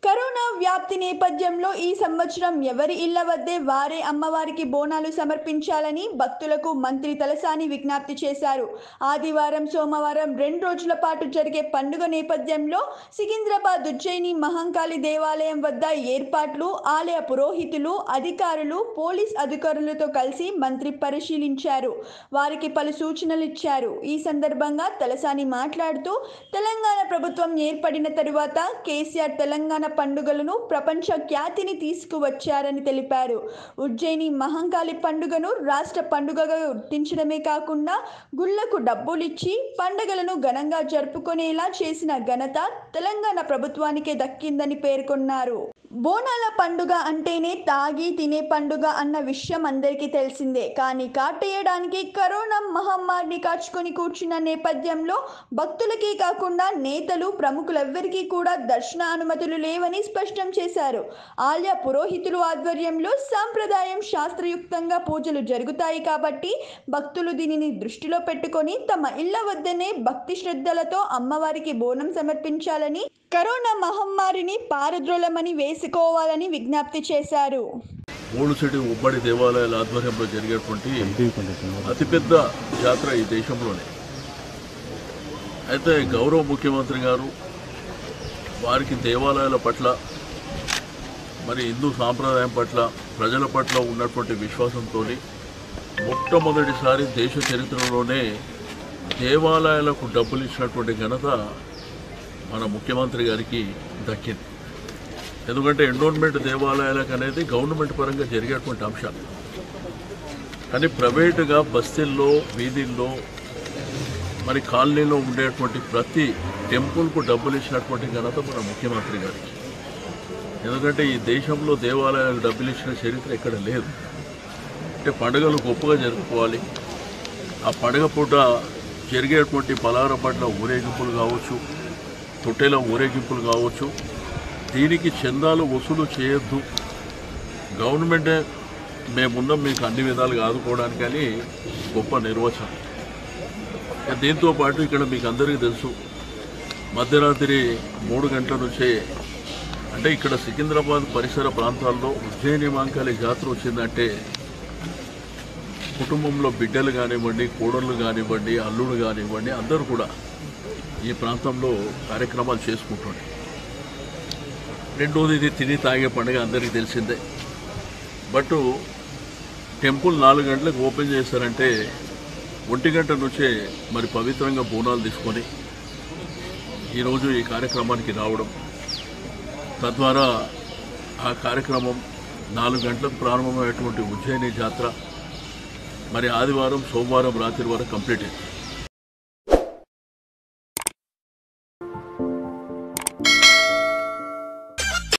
corona వ్యాప్తి నేపథ్యంలో ఈ సంవత్సరం ఎవరి ఇళ్ల వద్దే వారే అమ్మవారికి బోనాలు సమర్పించాలని భక్తులకు మంత్రి తలసాని విజ్ఞప్తి చేశారు ఆదివారం సోమవారం రెండు రోజుల పాటు జరిగే పండుగ నేపథ్యంలో సికింద్రాబాద్ ఉజ్జయిని మహంకాళి దేవాలయం వద్ద ఏర్పాట్లు ఆలయ పురోహితులు అధికారులు పోలీస్ అధికారులతో కలిసి మంత్రి పరిశీలించారు వారికి పలు సూచనలు ఇచ్చారు ఈ సందర్భంగా తలసాని మాట్లాడుతూ తెలంగాణ ప్రభుత్వం ఏర్పడిన తరువాత కేసీఆర్ తెలంగాణ పండుగలను ప్రపంచ ఖ్యాతిని తీసుకువచ్చారని తెలిపారు ఉజ్జయిని మహంకాళి పండుగను రాష్ట్ర పండుగగా గుర్తించడమే కాకుండా గుళ్లకు డబ్బులిచ్చి పండుగలను ఘనంగా జరుపుకునేలా చేసిన ఘనత తెలంగాణ ప్రభుత్వానికే దక్కిందని పేర్కొన్నారు బోనాల పండుగ అంటేనే తాగి తినే పండుగ అన్న విషయం అందరికీ తెలిసిందే కానీ కాటేయడానికి కరోనా మహమ్మారిని కాచుకొని కూర్చున్న నేపథ్యంలో భక్తులకే కాకుండా నేతలు ప్రముఖులెవ్వరికీ కూడా దర్శన అనుమతులు లేవని స్పష్టం చేశారు ఆలయ పురోహితులు ఆధ్వర్యంలో సాంప్రదాయం శాస్త్రయుక్తంగా పూజలు జరుగుతాయి కాబట్టి భక్తులు దీనిని దృష్టిలో పెట్టుకొని తమ ఇళ్ల వద్దనే భక్తి శ్రద్ధలతో అమ్మవారికి బోనం సమర్పించాలని కరోనా మహమ్మారిని పారద్రోలమని వేసుకోవాలని విజ్ఞప్తి చేశారు మూడుసిటి ఉమ్మడి దేవాలయాల ఆధ్వర్యంలో జరిగేటువంటి అతిపెద్ద జాతర ఈ దేశంలోనే అయితే గౌరవ ముఖ్యమంత్రి గారు వారికి దేవాలయాల పట్ల మరి హిందూ సాంప్రదాయం పట్ల ప్రజల పట్ల ఉన్నటువంటి విశ్వాసంతో మొట్టమొదటిసారి దేశ చరిత్రలోనే దేవాలయాలకు డబ్బులు ఇచ్చినటువంటి ఘనత మన ముఖ్యమంత్రి గారికి దక్కింది ఎందుకంటే ఎండోన్మెంట్ దేవాలయాలకు అనేది గవర్నమెంట్ పరంగా జరిగేటువంటి అంశాలు కానీ ప్రైవేటుగా బస్తీల్లో వీధుల్లో మరి కాలనీలో ఉండేటువంటి ప్రతి టెంపుల్కు డబ్బులు ఇచ్చినటువంటి ఘనత మన ముఖ్యమంత్రి గారికి ఎందుకంటే ఈ దేశంలో దేవాలయాలకు డబ్బులు ఇచ్చిన చరిత్ర ఎక్కడ లేదు అంటే పండుగలు గొప్పగా జరుపుకోవాలి ఆ పండుగ పూట జరిగేటువంటి పలార పట్ల ఊరేగింపులు కావచ్చు తొట్టెల ఊరేగింపులు కావచ్చు దీనికి చందాలు వసూలు చేయొద్దు గవర్నమెంటే మేమున్నాం మీకు అన్ని విధాలుగా ఆదుకోవడానికి అని గొప్ప నిర్వచనం ఇక దీంతో పాటు ఇక్కడ మీకు అందరికీ తెలుసు మధ్యరాత్రి మూడు గంటల నుంచే అంటే ఇక్కడ సికింద్రాబాద్ పరిసర ప్రాంతాల్లో ఉజ్జయిని మాంకాళి జాతర వచ్చిందంటే కుటుంబంలో బిడ్డలు కానివ్వండి కోడళ్ళు కానివ్వండి అల్లుడు కానివ్వండి అందరూ కూడా ఈ ప్రాంతంలో కార్యక్రమాలు చేసుకుంటుండే రెండోది ఇది తిని తాగే పండుగ అందరికీ తెలిసిందే బట్ టెంపుల్ నాలుగు గంటలకు ఓపెన్ చేస్తారంటే ఒంటి గంట నుంచే మరి పవిత్రంగా బోనాలు తీసుకొని ఈరోజు ఈ కార్యక్రమానికి రావడం తద్వారా ఆ కార్యక్రమం నాలుగు గంటలకు ప్రారంభమైనటువంటి ఉజ్జయిని జాతర మరి ఆదివారం సోమవారం రాత్రి వరకు కంప్లీట్ అయింది